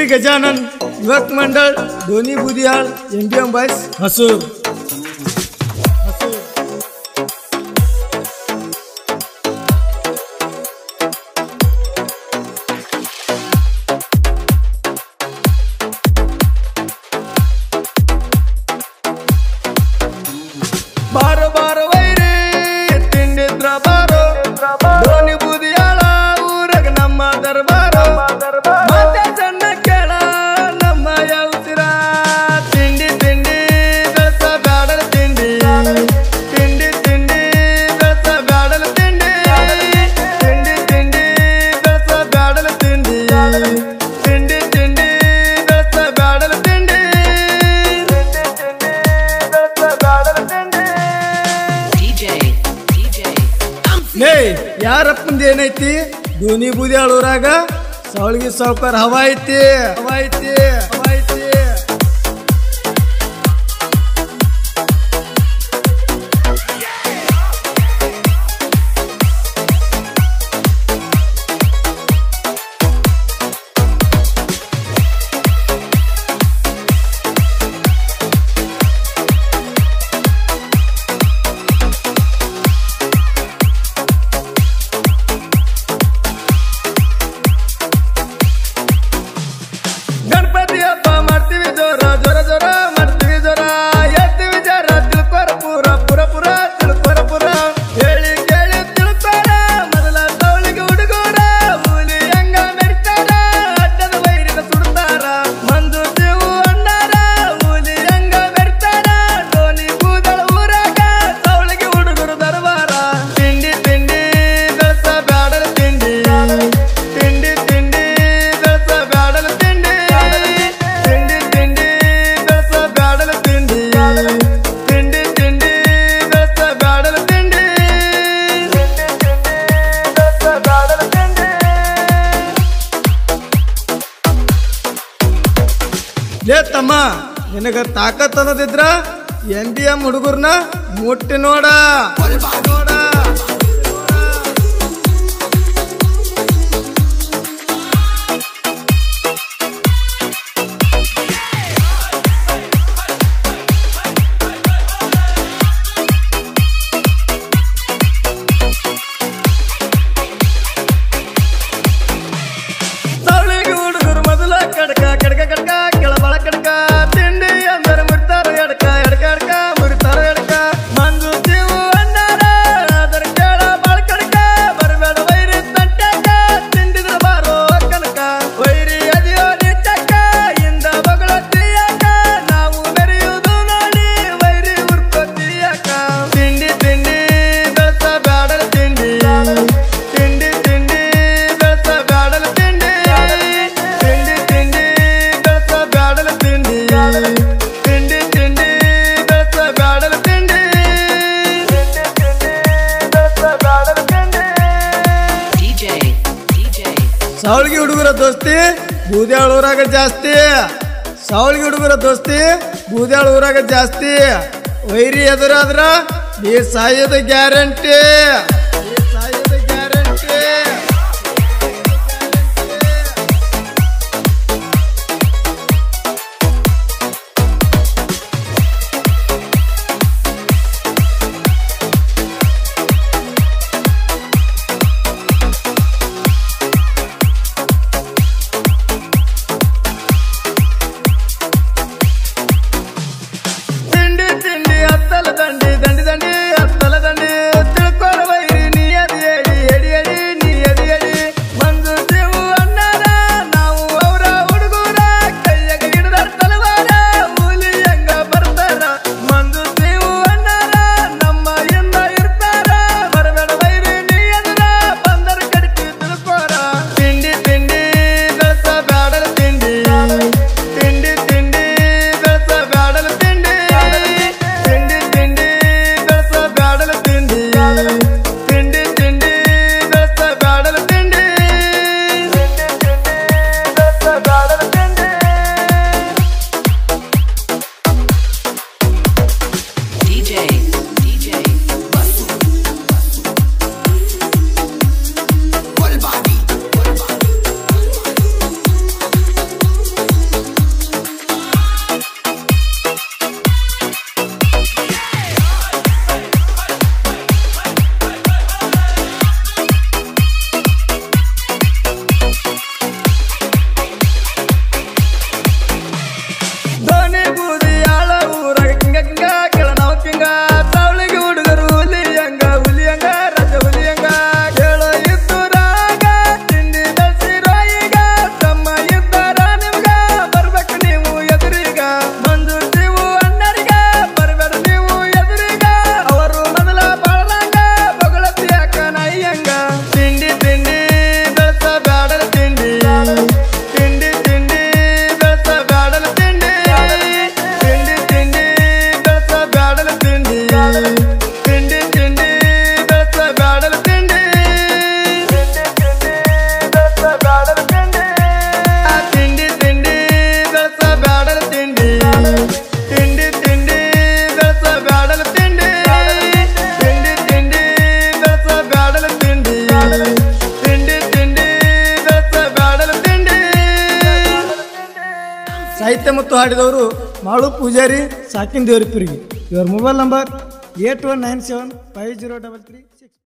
श्री गजानन युवक मंडळ दोन्ही बुदियाळ एमबीएम बाईस हसूर ಬಾರೋ ಬಾರೋ ವೈರಿ ತಿಂಡಿದ್ರ ಬಾರೋ ಧೋನಿ ಬುದಿಯಾಳ ಊರಾಗ ನಮ್ಮ ದರ್ಬಾರೋ ಮತ್ತೆ ಸಣ್ಣ ಕೇಳ ನಮ್ಮ ಯಾವ್ತಿರ ತಿಂಡಿ ತಿಂಡಿ ಬೆಳಸ ಬ್ಯಾಡಲ ತಿಂಡಿ ತಿಂಡಿ ತಿಂಡಿ ಬೆಳಸ ಬ್ಯಾಡಲ ತಿಂಡಿ ತಿಂಡಿ ತಿಂಡಿ ಬೆಳಸ ಬ್ಯಾಡಲ ತಿಂಡಿ ತಿಂಡಿ ತಿಂಡಿ ಬೆಳಸ ಬ್ಯಾಡಲ ತಿಂಡಿ DJ, DJ, I'm ಲೇ ಯಾರಪ್ಪಂದ ಏನೈತಿ ಧೋನಿ ಬೂದ್ಯಾಳೂರಾಗ ಸವಳ್ಗಿ ಸಾವ್ಕಾರ ಹವಾ ಐತಿ ಹವಾ ಐತಿ ಹವಾ ಐತಿ ಗಣಪತಿ ಹಬ್ಬ ಮಾಡ್ತೀವಿ ಜೋರ ಜೋರ ಜೋರ ಮಾಡ್ತೀವಿ ಜೋರ ಎತ್ತೀವಿ ಜರ ತಿಳ್ಕೊರ ಪೂರ ಪುರ ಪುರ ತಿಳ್ಕೊರ ಪುರ ಹೇಳಿ ಕೇಳಿ ತಿಳ್ಕೊರ ಮೊದಲ ತವಳಿಗೆ ಹುಡುಗೋರ ಹುಲಿ ಹಂಗ ಮೆರಿತಾರ ಅಡ್ಡದ ವೈರಿನ ಸುಡ್ತಾರ ಮಂದು ಜೀವು ಅಣ್ಣಾರ ಹುಲಿ ಹಂಗ ಮೆರಿತಾರ ಧೋನಿ ಕೂದಳ ಊರಾಗ ತವಳಿಗೆ ಹುಡುಗರು ದರ್ಬಾರ ತಿಂಡಿ ತಿಂಡಿ ಬೆಳಸ ಬ್ಯಾಡಲ ತಿಂಡಿ ತಿಂಡಿ ತಿಂಡಿ ಬೆಳಸ ಬ್ಯಾಡಲ ತಿಂಡಿ ತಿಂಡಿ ತಿಂಡಿ ಬೆಳಸ ಬ್ಯಾಡಲ ತಿಂಡಿ ತಿಂಡಿ ತಿಂಡಿ ಬೆಳಸ ಬ್ಯಾಡಲ ತಿಂಡಿ ಬೆಳಸ ಬ್ಯಾಡಲ ತಿಂಡಿ ಲೇ ತಮ್ಮ ನಿನಗ ತಾಕತ್ ಅನ್ನೋದಿದ್ರ ಎನ್ ಡಿ ಎಂ ಹುಡುಗರ್ನ ಮುಟ್ಟಿ ನೋಡ ನೋಡ ಸವಳಿಗೆ ಹುಡುಗರು ಮೊದಲ ಕಡಕ ಕಡಕ ಕಡಕ ಕೆಳಬಳ ಕಡಕ ತಿಂಡಿ ಅಂದರೆ ಮುರಿತಾರ ಎಡಕ ಎಡಕ ಎಡಕ ಮುರಿತಾರ ಎಡಕ ಮಂದು ಜೀವು ಅನ್ನಾರ ಅದರ ಕೇಳ ಬಾಳ ಕಡಕ ಬರಬೇಡ ವೈರಿ ತಂಟಕ ತಿಂಡಿದ್ರ ಬಾರೋ ಕನಕ ವೈರಿ ಅದಿಯೋ ನಿಟ್ಟಕ ಇಂದ ಬಗಳ ತೀಯಕ ನಾವು ಮೆರೆಯುವುದು ನೋಡಿ ವೈರಿ ಉರ್ಕೋತೀಯಕ ತಿಂಡಿ ತಿಂಡಿ ಬೆಳಸ ಬ್ಯಾಡಲ ತಿಂಡಿ ತಿಂಡಿ ತಿಂಡಿ ಬೆಳಸ ಬ್ಯಾಡಲ ತಿಂಡಿ ತಿಂಡಿ ತಿಂಡಿ ಬೆಳಸ ಬ್ಯಾಡಲ ತಿಂಡಿ ತಿಂಡಿ ತಿಂಡಿ ಬೆಳಸ ಬ್ಯಾಡಲ ತಿಂಡಿ ಬೆಳಸ ಬ್ಯಾಡಲ ತಿಂಡಿ DJ, DJ, ಸಾವಳಿಗೆ ಹುಡುಗರ ದೋಸ್ತಿ ಬೂದ್ಯಾಳ ಊರಾಗ ಜಾಸ್ತಿ ಸಾವಳಿಗೆ ಹುಡುಗರ ದೋಸ್ತಿ ಬೂದ್ಯಾಳ ಊರಾಗ ಜಾಸ್ತಿ ವೈರಿ ಎದುರಾದ್ರ ಈ ಸಾಯೋದ ಗ್ಯಾರಂಟಿ ಸಾಯೋದ ಗ್ಯಾರಂಟಿ ತಿಂಡಿ ತಿಂಡಿ ಹತ್ತಲ ದಂಡಿ ದಂಡಿ ದಂಡಿ ಹತ್ತಲ ದಂಡಿ ತಿಳ್ಕೊಳ ವೈರಿ ಸಾಹಿತ್ಯ ಮತ್ತು ಹಾಡಿದವರು ಮಾಳು ಪೂಜಾರಿ ಸಾಕಿನ್ ದೇವರಿಪ್ಪರಿಗೆ ಇವರ mobile number eight one nine seven five zero double three six